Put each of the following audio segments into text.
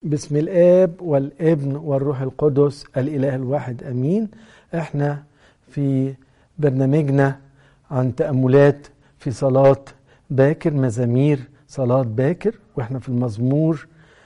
بسم الاب والابن والروح القدس الاله الواحد امين احنا في برنامجنا عن تاملات في صلاه باكر مزامير صلاه باكر واحنا في المزمور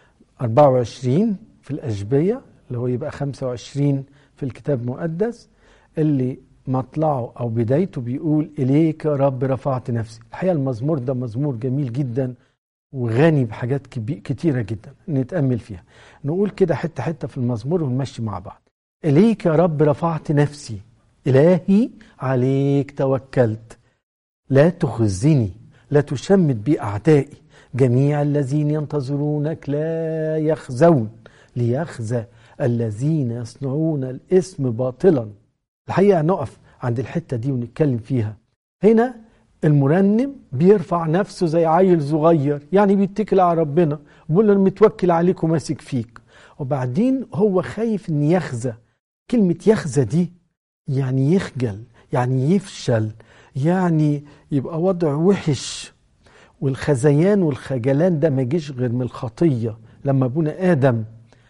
24 في الاشبيه اللي هو يبقى 25 في الكتاب المقدس اللي مطلعه او بدايته بيقول اليك يا رب رفعت نفسي الحقيقه المزمور ده مزمور جميل جدا وغني بحاجات كتيرة جدا نتأمل فيها نقول كده حتة حتة في المزمور ونمشي مع بعض إليك يا رب رفعت نفسي إلهي عليك توكلت لا تخزني لا تشمت بي أعدائي جميع الذين ينتظرونك لا يخزون ليخزى الذين يصنعون الاسم باطلا الحقيقة نقف عند الحتة دي ونتكلم فيها هنا المرنم بيرفع نفسه زي عيل صغير يعني بيتكل على ربنا بيقول له انا متوكل عليك وماسك فيك وبعدين هو خايف ان يخزى كلمة يخزى دي يعني يخجل يعني يفشل يعني يبقى وضع وحش والخزيان والخجلان ده ما يجيش غير من الخطية لما ابونا آدم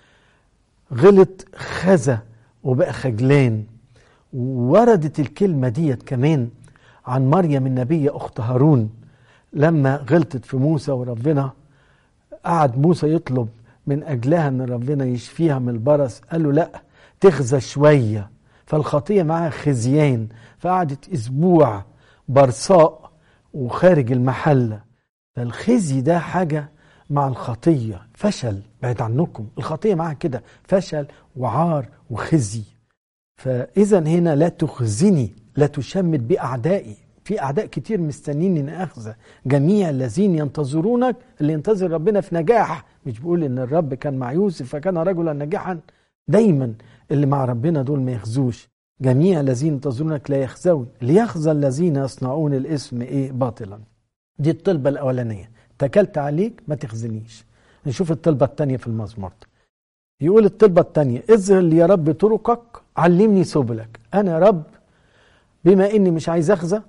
غلط خزى وبقى خجلان وردت الكلمة ديت كمان عن مريم النبية أخت هارون لما غلطت في موسى وربنا قعد موسى يطلب من أجلها أن ربنا يشفيها من البرص قال له لأ تخزى شوية فالخطية معاها خزيان فقعدت أسبوع برصاء وخارج المحلة فالخزي ده حاجة مع الخطية فشل بعد عنكم الخطية معاها كده فشل وعار وخزي فإذا هنا لا تخزني لا تشمت بأعدائي في أعداء كتير مستنين إن أخذ جميع الذين ينتظرونك اللي ينتظر ربنا في نجاح مش بيقول إن الرب كان مع يوسف فكان رجلا ناجحا دايما اللي مع ربنا دول ما يخزوش جميع الذين ينتظرونك لا يخزون ليخزى الذين يصنعون الاسم ايه باطلا دي الطلبة الأولانية تكلت عليك ما تخزنيش نشوف الطلبة الثانية في المزمور يقول الطلبة الثانية اظهر لي يا رب طرقك علمني سبلك أنا يا رب بما اني مش عايز اخزى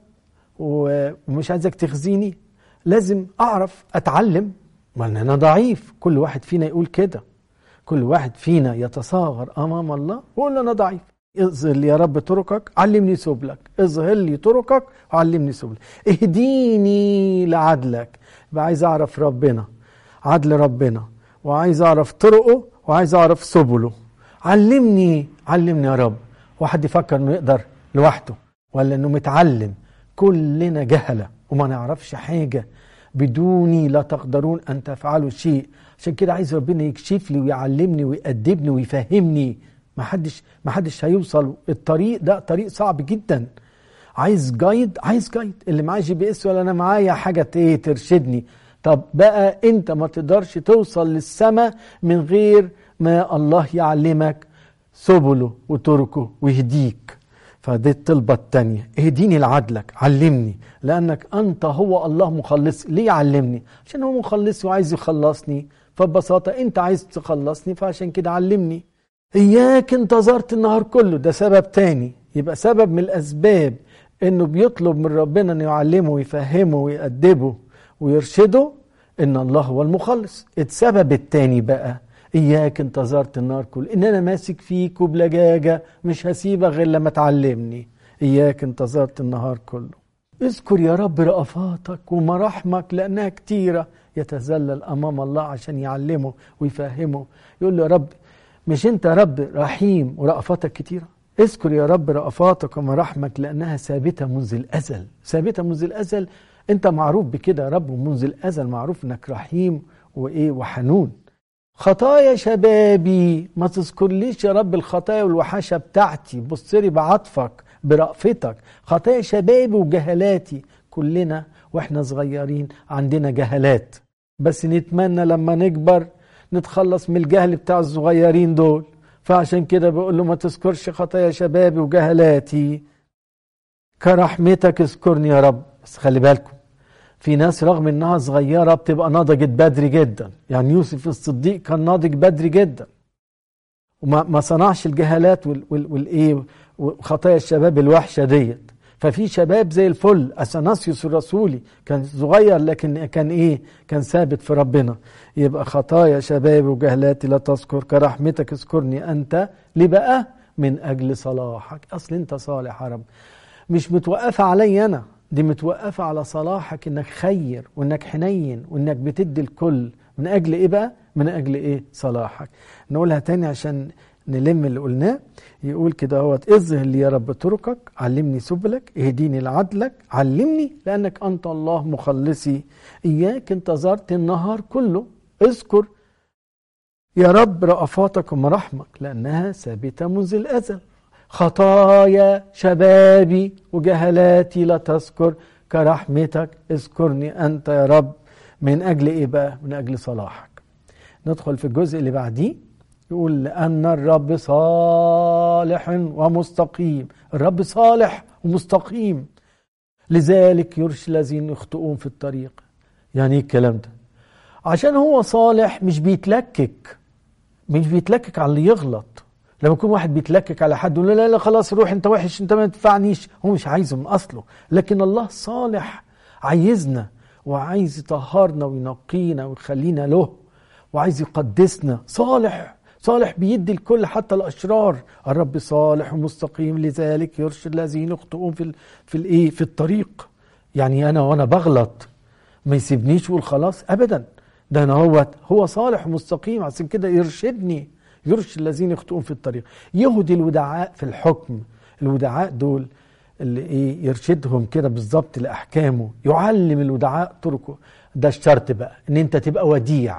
ومش عايزك تخزيني لازم اعرف اتعلم وان انا ضعيف كل واحد فينا يقول كده كل واحد فينا يتصاغر امام الله ويقول انا ضعيف اظهر لي يا رب طرقك علمني سبلك اظهر لي طرقك وعلمني سبلك اهديني لعدلك يبقى عايز اعرف ربنا عدل ربنا وعايز اعرف طرقه وعايز اعرف سبله علمني علمني يا رب واحد يفكر انه يقدر لوحده ولا انه متعلم كلنا جهله وما نعرفش حاجه بدوني لا تقدرون ان تفعلوا شيء عشان كده عايز ربنا يكشف لي ويعلمني ويأدبني ويفهمني ما حدش ما حدش هيوصل الطريق ده طريق صعب جدا عايز جايد عايز جايد اللي معاه جي بي اس ولا انا معايا حاجه ايه ترشدني طب بقى انت ما تقدرش توصل للسماء من غير ما الله يعلمك سبله وطرقه ويهديك فدي الطلبة التانية اهديني لعدلك علمني لأنك أنت هو الله مخلص ليه علمني عشان هو مخلصي وعايز يخلصني فببساطة أنت عايز تخلصني فعشان كده علمني إياك انتظرت النهار كله ده سبب تاني يبقى سبب من الأسباب إنه بيطلب من ربنا إنه يعلمه ويفهمه ويأدبه ويرشده إن الله هو المخلص السبب التاني بقى إياك انتظرت النار كل إن أنا ماسك فيك وبلجاجة مش هسيبك غير لما تعلمني إياك انتظرت النهار كله اذكر يا رب رأفاتك ومراحمك لأنها كتيرة يتذلل أمام الله عشان يعلمه ويفهمه يقول له يا رب مش أنت يا رب رحيم ورأفاتك كتيرة اذكر يا رب رأفاتك ومراحمك لأنها ثابتة منذ الأزل ثابتة منذ الأزل أنت معروف بكده يا رب ومنذ الأزل معروف أنك رحيم وإيه وحنون خطايا شبابي ما تذكرليش يا رب الخطايا والوحشه بتاعتي بصري بعطفك برأفتك خطايا شبابي وجهلاتي كلنا واحنا صغيرين عندنا جهلات بس نتمنى لما نكبر نتخلص من الجهل بتاع الصغيرين دول فعشان كده بقول له ما تذكرش خطايا شبابي وجهلاتي كرحمتك اذكرني يا رب بس خلي بالكم في ناس رغم انها صغيره بتبقى نضجت بدري جدا يعني يوسف الصديق كان ناضج بدري جدا وما ما صنعش الجهالات والايه وخطايا الشباب الوحشه ديت ففي شباب زي الفل اثناسيوس الرسولي كان صغير لكن كان ايه كان ثابت في ربنا يبقى خطايا شبابي وجهلاتي لا تذكر كرحمتك اذكرني انت ليه بقى من اجل صلاحك اصل انت صالح يا رب مش متوقفه علي انا دي متوقفه على صلاحك انك خير وانك حنين وانك بتدي الكل من اجل ايه بقى من اجل ايه صلاحك نقولها تاني عشان نلم اللي قلناه يقول كده هوت اظهر لي يا رب طرقك علمني سبلك اهديني لعدلك علمني لانك انت الله مخلصي اياك انتظرت النهار كله اذكر يا رب رأفاتك ومراحمك لأنها ثابتة منذ الأزل خطايا شبابي وجهلاتي لا تذكر كرحمتك اذكرني أنت يا رب من أجل إيه بقى؟ من أجل صلاحك ندخل في الجزء اللي بعديه يقول لأن الرب صالح ومستقيم الرب صالح ومستقيم لذلك يرشي الذين يخطئون في الطريق يعني ايه الكلام ده عشان هو صالح مش بيتلكك مش بيتلكك على اللي يغلط لما يكون واحد بيتلكك على حد يقول لا لا خلاص روح انت وحش انت ما تنفعنيش هو مش عايزه من اصله لكن الله صالح عايزنا وعايز يطهرنا وينقينا ويخلينا له وعايز يقدسنا صالح صالح بيدي الكل حتى الاشرار الرب صالح ومستقيم لذلك يرشد الذين يخطئون في ال في الايه في الطريق يعني انا وانا بغلط ما يسيبنيش ويقول خلاص ابدا ده انا هو هو صالح ومستقيم عشان كده يرشدني يرشد الذين يخطئون في الطريق يهدي الودعاء في الحكم الودعاء دول اللي ايه يرشدهم كده بالظبط لاحكامه يعلم الودعاء طرقه ده الشرط بقى ان انت تبقى وديع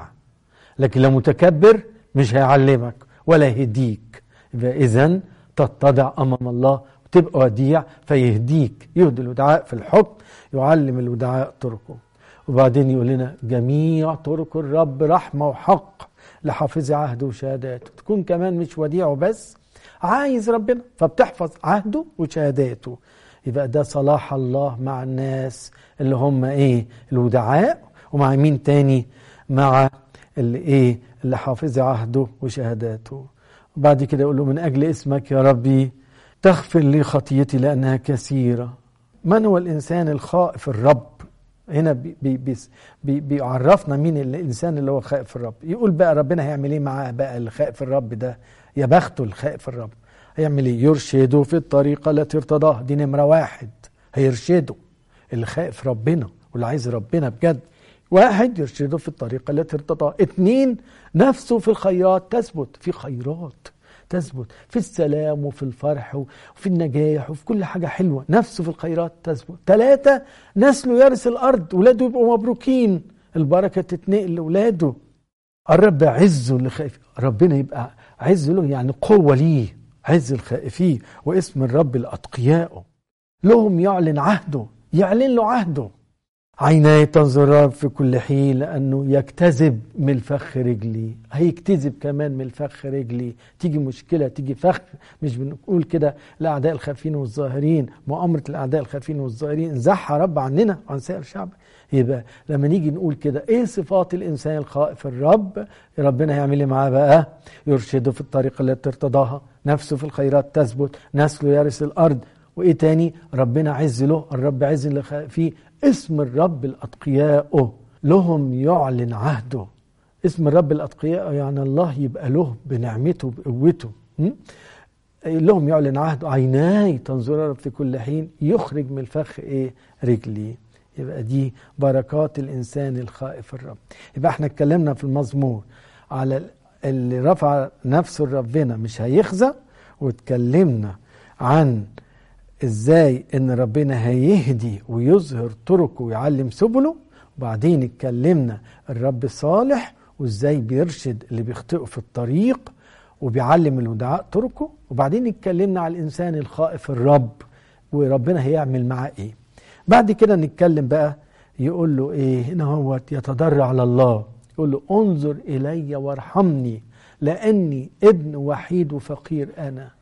لكن لو متكبر مش هيعلمك ولا يهديك يبقى اذا تتضع امام الله وتبقى وديع فيهديك يهدي الودعاء في الحكم يعلم الودعاء طرقه وبعدين يقول لنا جميع طرق الرب رحمه وحق لحافظ عهده وشهاداته تكون كمان مش وديع وبس عايز ربنا فبتحفظ عهده وشهاداته يبقى ده صلاح الله مع الناس اللي هم ايه الودعاء ومع مين تاني مع اللي ايه اللي حافظ عهده وشهاداته وبعد كده يقول له من اجل اسمك يا ربي تغفر لي خطيتي لانها كثيره من هو الانسان الخائف الرب هنا بي بي بي بيعرفنا مين الانسان اللي هو خائف الرب يقول بقى ربنا هيعمل ايه معاه بقى اللي خائف الرب ده يا بخته الخائف الرب هيعمل ايه يرشده في الطريقه التي ارتضاها دي نمره واحد هيرشده اللي خائف ربنا واللي عايز ربنا بجد واحد يرشده في الطريقة التي ارتضاها اثنين نفسه في الخيرات تثبت في خيرات تثبت في السلام وفي الفرح وفي النجاح وفي كل حاجة حلوة نفسه في الخيرات تثبت ثلاثة نسله يرث الأرض ولاده يبقوا مبروكين البركة تتنقل لأولاده الرب عزه اللي خايف ربنا يبقى عز له يعني قوة ليه عز الخائفين واسم الرب الأتقياء لهم يعلن عهده يعلن له عهده عيناي تنظران في كل حين لأنه يكتذب من الفخ رجلي هيكتذب كمان من الفخ رجلي تيجي مشكلة تيجي فخ مش بنقول كده الأعداء الخافين والظاهرين مؤامرة الأعداء الخافين والظاهرين زحها رب عننا عن سائر الشعب يبقى لما نيجي نقول كده ايه صفات الانسان الخائف الرب ربنا هيعمل ايه معاه بقى يرشده في الطريق التي ارتضاها نفسه في الخيرات تثبت نسله يرث الارض وايه تاني ربنا عز له الرب عز اللي فيه اسم الرب الاتقياء لهم يعلن عهده اسم الرب الاتقياء يعني الله يبقى له بنعمته بقوته لهم يعلن عهده عيناي تنظر في كل حين يخرج من الفخ ايه رجلي يبقى دي بركات الانسان الخائف الرب يبقى احنا اتكلمنا في المزمور على اللي رفع نفسه لربنا مش هيخزى واتكلمنا عن ازاي ان ربنا هيهدي ويظهر طرقه ويعلم سبله وبعدين اتكلمنا الرب صالح وازاي بيرشد اللي بيخطئوا في الطريق وبيعلم الودعاء طرقه وبعدين اتكلمنا على الانسان الخائف الرب وربنا هيعمل معاه ايه بعد كده نتكلم بقى يقول له ايه هنا هو يتضرع على الله يقول له انظر الي وارحمني لاني ابن وحيد وفقير انا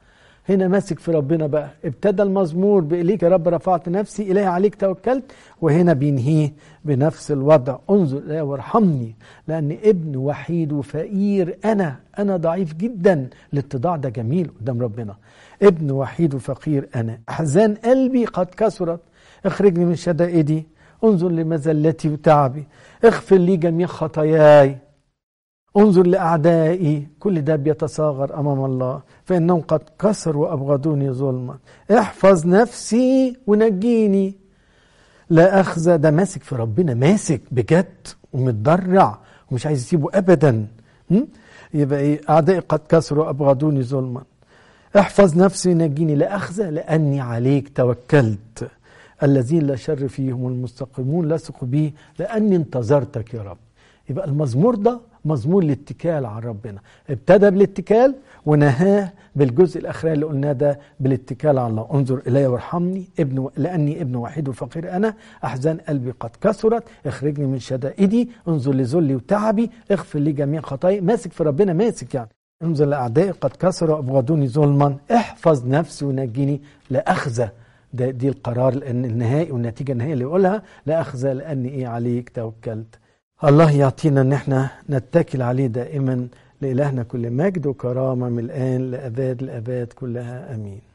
هنا ماسك في ربنا بقى ابتدى المزمور بإليك يا رب رفعت نفسي إليه عليك توكلت وهنا بينهيه بنفس الوضع انظر إلي وارحمني لأن ابن وحيد وفقير أنا أنا ضعيف جدا الاتضاع ده جميل قدام ربنا ابن وحيد وفقير أنا أحزان قلبي قد كثرت اخرجني من شدائدي انظر لمزلتي وتعبي اغفر لي جميع خطاياي انظر لأعدائي كل ده بيتصاغر أمام الله فإنهم قد كسروا وأبغضوني ظلما احفظ نفسي ونجيني لا أخزى ده ماسك في ربنا ماسك بجد ومتضرع ومش عايز يسيبه أبدا يبقى إيه أعدائي قد كسروا وأبغضوني ظلما احفظ نفسي ونجيني لا أخزى لأني عليك توكلت الذين لا شر فيهم المستقيمون لصقوا بي لأني انتظرتك يا رب يبقى المزمور ده مزمور الاتكال على ربنا ابتدى بالاتكال ونهاه بالجزء الاخراني اللي قلناه ده بالاتكال على الله انظر الي وارحمني ابن و... لاني ابن وحيد وفقير انا احزان قلبي قد كثرت اخرجني من شدائدي انظر لذلي وتعبي اغفر لي جميع خطاياي ماسك في ربنا ماسك يعني انظر لاعدائي قد كسروا ابغضوني ظلما احفظ نفسي ونجيني لا اخزى ده دي القرار النهائي والنتيجه النهائيه اللي يقولها لا اخزى لاني ايه عليك توكلت الله يعطينا ان احنا نتكل عليه دائما لإلهنا كل مجد وكرامة من الآن لأباد الأباد كلها أمين